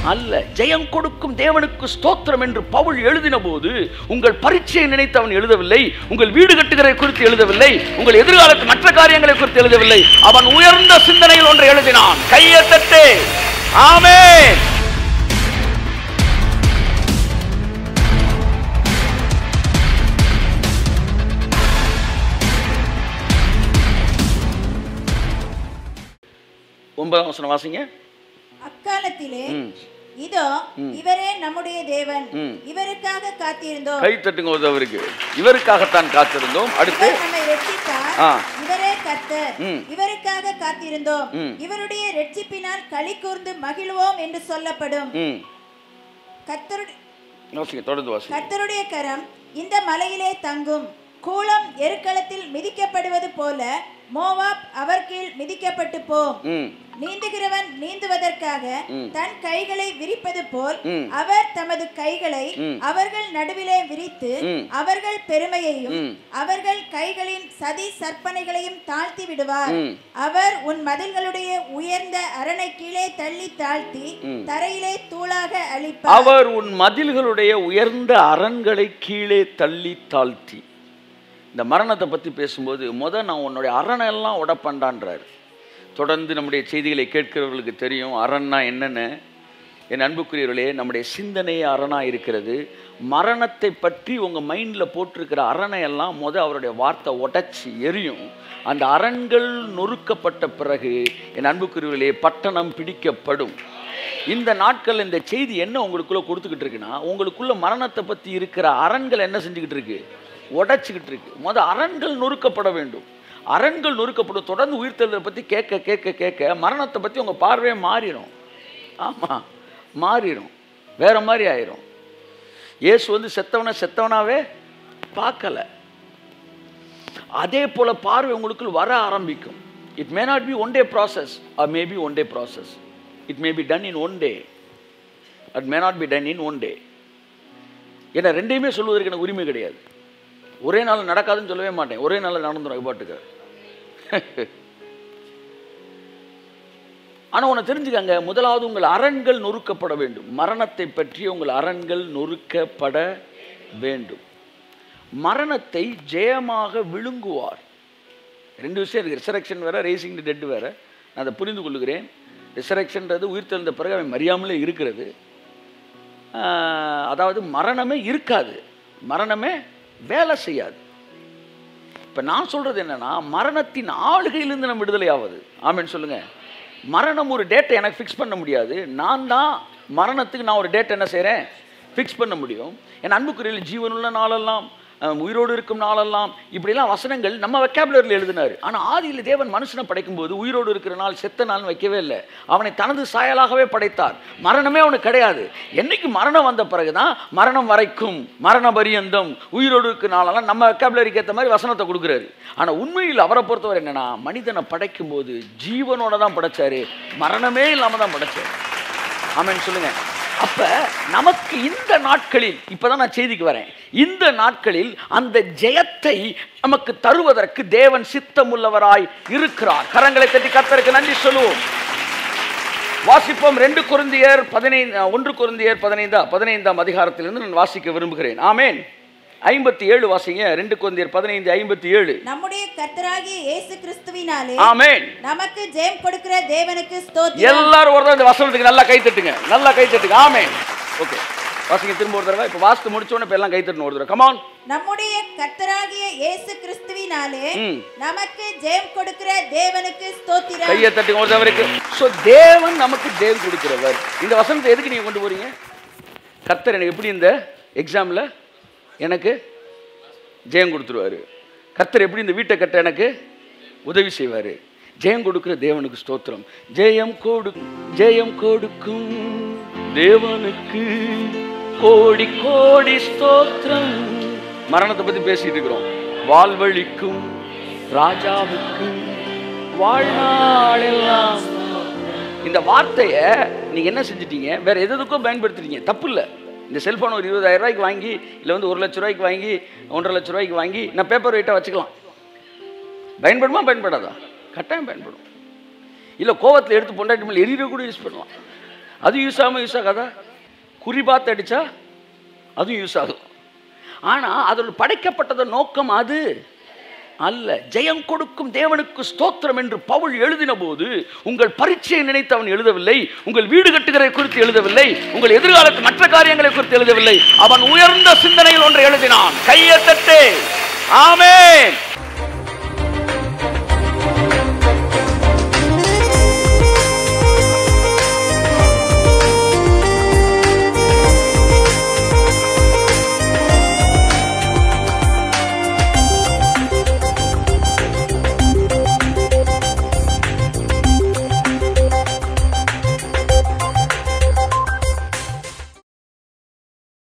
அல்ல ஜெயம் கொடுக்கும் தேவனுக்கு ஸ்தோத்திரம் என்று பவுல் எழுதின போது உங்கள் பரீட்சையை நினைத்து அவன் எழுதவில்லை உங்கள் வீடு கட்டுகிறதை குறித்து எழுதவில்லை உங்கள் எதிர்காலத்து மற்ற காரியங்களை குறித்து எழுதவில்லை அவன் உயர்ந்த சிந்தனையில் ஒன்றை எழுதினான் கையை தட்டு ஆமென் ஒன்பதாம் வசனம் வாசிங்க அக்காலத்திலே ம். இதோ இவரே நம்முடைய தேவன் ம். இவருக்காக காத்திருந்தோம் கை தட்டுங்க ஒரு அவருக்கு இவருக்காகத்தான் காத்திருந்தோம் அடுத்து இவர் நம்மை ரட்சித்தார் ஆ. இவரே கர்த்தர் ம். இவருக்காக காத்திருந்தோம் ம். இவருடைய ரட்சிப்பினால் களி கூர்ந்து மகிழ்வோம் என்று சொல்லப்படும் ம் கர்த்தருடைய வாசிங்க தொடர்ந்து வாசிங்க கர்த்தருடைய கரம் இந்த மலையிலே தங்கும் கூளம் எருக்களத்தில் மிதிக்கப்படுவது போல மோவாப் அவர் கீழ் மிதிக்கப்பட்டு போம் ம் நீந்துகிறவன் நீந்துவதற்காக ம். தன் கைகளை விரிப்பது போல் ம். அவர் தமது கைகளை ம். அவர்கள் நடுவிலே விரித்து ம். அவர்கள் பெருமையையும் ம். அவர்கள் கைகளின் சதி சற்பனைகளையும் தாழ்த்தி விடுவார் ம். அவர் உன் மதில்களுடைய உயர்ந்த அரணை கீழே தள்ளி தாழ்த்தி ம். தரையிலே தூளாக அழிப்பார் அவர் உன் மதில்களுடைய உயர்ந்த அரண்களை கீழே தள்ளி தாழ்த்தி இந்த மரணத்தை பற்றி பேசும்போது முத நான் உன்னுடைய அரணை எல்லாம் உடப்பண்டான்றார் தொடர்ந்து நம்முடைய செய்திகளை கேட்கிறவர்களுக்கு தெரியும் அரண்னா என்னென்ன என் அன்புக்குரியவர்களே நம்முடைய சிந்தனையே அரணாக இருக்கிறது மரணத்தை பற்றி உங்கள் மைண்டில் போட்டிருக்கிற அரணை எல்லாம் முத அவருடைய வார்த்தை உடைச்சி எரியும் அந்த அரண்கள் நொறுக்கப்பட்ட பிறகு என் அன்புக்குரியவர்களே பட்டணம் பிடிக்கப்படும் இந்த நாட்கள் இந்த செய்தி என்ன உங்களுக்குள்ள கொடுத்துக்கிட்டு இருக்குன்னா உங்களுக்குள்ள மரணத்தை பற்றி இருக்கிற அரண்கள் என்ன செஞ்சுக்கிட்டு இருக்கு உடைச்சிக்கிட்டு இருக்கு முத அரண்கள் நொறுக்கப்பட வேண்டும் அரண்கள் நொறுக்கப்படும் தொடர்ந்து உயிர்த்தெழுதலை பற்றி கேட்க கேட்க கேட்க மரணத்தை பற்றி உங்கள் பார்வையே மாறிடும் ஆமாம் மாறிடும் வேற மாதிரி ஆயிரும் இயேசு வந்து செத்தவனை செத்தவனாவே பார்க்கல அதே போல பார்வை உங்களுக்குள் வர ஆரம்பிக்கும் it may not be one day process or may be one day process it may be done in one day at may not be done in one day ஏன்னா ரெண்டையுமே சொல்வதற்கு எனக்கு உரிமை கிடையாது ஒரே நாள் நடக்காதுன்னு சொல்லவே மாட்டேன் ஒரே நாள் நடந்துடும் பாட்டுக்கு ஆனால் உன்னை தெரிஞ்சுக்கங்க முதலாவது உங்கள் அரண்கள் நொறுக்கப்பட வேண்டும் மரணத்தை பற்றி உங்கள் அரண்கள் நொறுக்கப்பட வேண்டும் மரணத்தை ஜெயமாக விழுங்குவார் ரெண்டு விஷயம் இருக்குது ரிசரக்ஷன் வேற ரேசிங் தி டெட் வேற நான் அதை புரிந்து கொள்ளுகிறேன் ரிசரக்ஷன்றது உயிர் தெழுந்த பிறகு அவன் மறியாமலே இருக்கிறது ஆஹ், அதாவது மரணமே இருக்காது மரணமே வேலை செய்யாது இப்போ நான் சொல்றது என்னன்னா மரணத்தின் ஆளுகையிலிருந்து நம்ம விடுதலை ஆவது ஆமென்னு சொல்லுங்க மரணம் ஒரு டேட்டை எனக்கு ஃபிக்ஸ் பண்ண முடியாது நான் தான் மரணத்துக்கு நான் ஒரு டேட் என்ன செய்கிறேன் ஃபிக்ஸ் பண்ண முடியும் என் அன்புக்குரியல் ஜீவனுள்ள நாளெல்லாம் அஹ், உயிரோடு இருக்கும் நாளெல்லாம் இப்படிலாம் வசனங்கள் நம்ம வெக்காபுலரியில் எழுதினார் ஆனால் ஆதியில் தேவன் மனுஷனை படைக்கும்போது உயிரோடு இருக்கிற நாள் செத்த நாள் வைக்கவே இல்லை அவனை தனது சாயலாகவே படைத்தார் மரணமே அவனுக்கு கிடையாது என்னைக்கு மரணம் வந்த பிறகுதான் மரணம் வரைக்கும் மரண பரியந்தம் உயிரோடு இருக்கிற நாளெல்லாம் நம்ம வெக்காபுலரிக்கு ஏற்ற மாதிரி வசனத்தை கொடுக்குறாரு ஆனால் உண்மையில் அவரை பொறுத்தவரை என்னன்னா மனிதனை படைக்கும்போது ஜீவனோட தான் படைச்சாரு மரணமே இல்லாமல் தான் படைச்சாரு ஆமென் சொல்லுங்க அப்ப நமக்கு இந்த நாட்களில் இப்பதான் நான் செய்திக்கு வரேன் இந்த நாட்களில் அந்த ஜெயத்தை நமக்கு தருவதற்கு தேவன் சித்தமுள்ளவராய் இருக்கிறார் கரங்களை தட்டி கர்த்தருக்கு நன்றி சொல்லுவோம் வாசிப்போம் ரெண்டு குருந்தியர் பதினைந்து ஒன்று குருந்தியர் பதினைந்தா பதினைந்தாம் அதிகாரத்திலிருந்து நான் வாசிக்க விரும்புகிறேன் ஆமென் ஐம்பத்தி ஏழு வாசிங்க ரெண்டு குருந்தியர் பதினைந்து ஐம்பத்தி ஏழு நம்முடைய கர்த்தராகிய இயேசு கிறிஸ்துவினாலே ஆமென் நமக்கு ஜெயம் கொடுக்கிற தேவனுக்கு ஸ்தோத்திரம் எல்லாரும் ஒரு தடவை இந்த வசனத்துக்கு நல்லா கை தட்டுங்க நல்லா கை தட்டுங்க ஆமென் ஓகே வாசிங்க திரும்ப ஒரு தடவை இப்போ வாசித்து முடிச்ச உடனே இப்போ எல்லாம் கை தட்டணும் ஒரு தடவை கமான் நம்முடைய கர்த்தராகிய இயேசு கிறிஸ்துவினாலே ம். நமக்கு ஜெயம் கொடுக்கிற தேவனுக்கு ஸ்தோத்திரம் கையை தட்டுங்க ஒரு தடவைக்கு ஸோ தேவன் நமக்கு தேவன் கொடுக்கிறவர் இந்த வசனத்தை எதுக்கு நீங்க கொண்டு போறீங்க கர்த்தர் எனக்கு எப்படி இந்த எக்ஸாமில் எனக்கு ஜெயம் கொடுத்துருவாரு கர்த்தர் எப்படி இந்த வீட்டை கட்ட எனக்கு உதவி செய்வார் ஜெயம் கொடுக்கிற தேவனுக்கு ஸ்தோத்திரம் ஜெயம் கொடு ஜெயம் கொடுக்கும் தேவனுக்கு கோடி கோடி ஸ்தோத்திரம் மரணத்தை பத்தி பேசிட்டு இருக்கிறோம் வாழ்வழிக்கும் ராஜாவுக்கு வாழ்நாளெல்லாம் இந்த வார்த்தையை நீங்க என்ன செஞ்சிட்டீங்க வேற எது எதுக்கோ பயன்படுத்துறீங்க தப்பு இல்லை இந்த செல்போன் ஒரு இருபதாயிரம் ரூபாய்க்கு வாங்கி இல்லை வந்து ஒரு லட்ச ரூபாய்க்கு வாங்கி ஒன்றரை லட்ச ரூபாய்க்கு வாங்கி நான் பேப்பர் வெயிட்டாக வச்சுக்கலாம் பயன்படுமா பயன்படாதா கட்டாயம் பயன்படும் இல்லை கோவத்தில் எடுத்து பொண்டாட்டி மேலே எரியிற கூட யூஸ் பண்ணலாம் அது யூஸ் ஆகாம யூஸ் ஆகாதா குறி பார்த்து அடிச்சா அதுவும் யூஸ் ஆகும் ஆனா அதில் படைக்கப்பட்டத நோக்கம் அது அல்ல ஜெயம் கொடுக்கும் தேவனுக்கு ஸ்தோத்திரம் என்று பவுல் எழுதின போது உங்கள் பரீட்சையை நினைத்து அவன் எழுதவில்லை உங்கள் வீடு கட்டுகிறதை குறித்து எழுதவில்லை உங்கள் எதிர்காலத்து மற்ற காரியங்களை குறித்து எழுதவில்லை அவன் உயர்ந்த சிந்தனையில் ஒன்றை எழுதினான் கையை தட்டு ஆமென்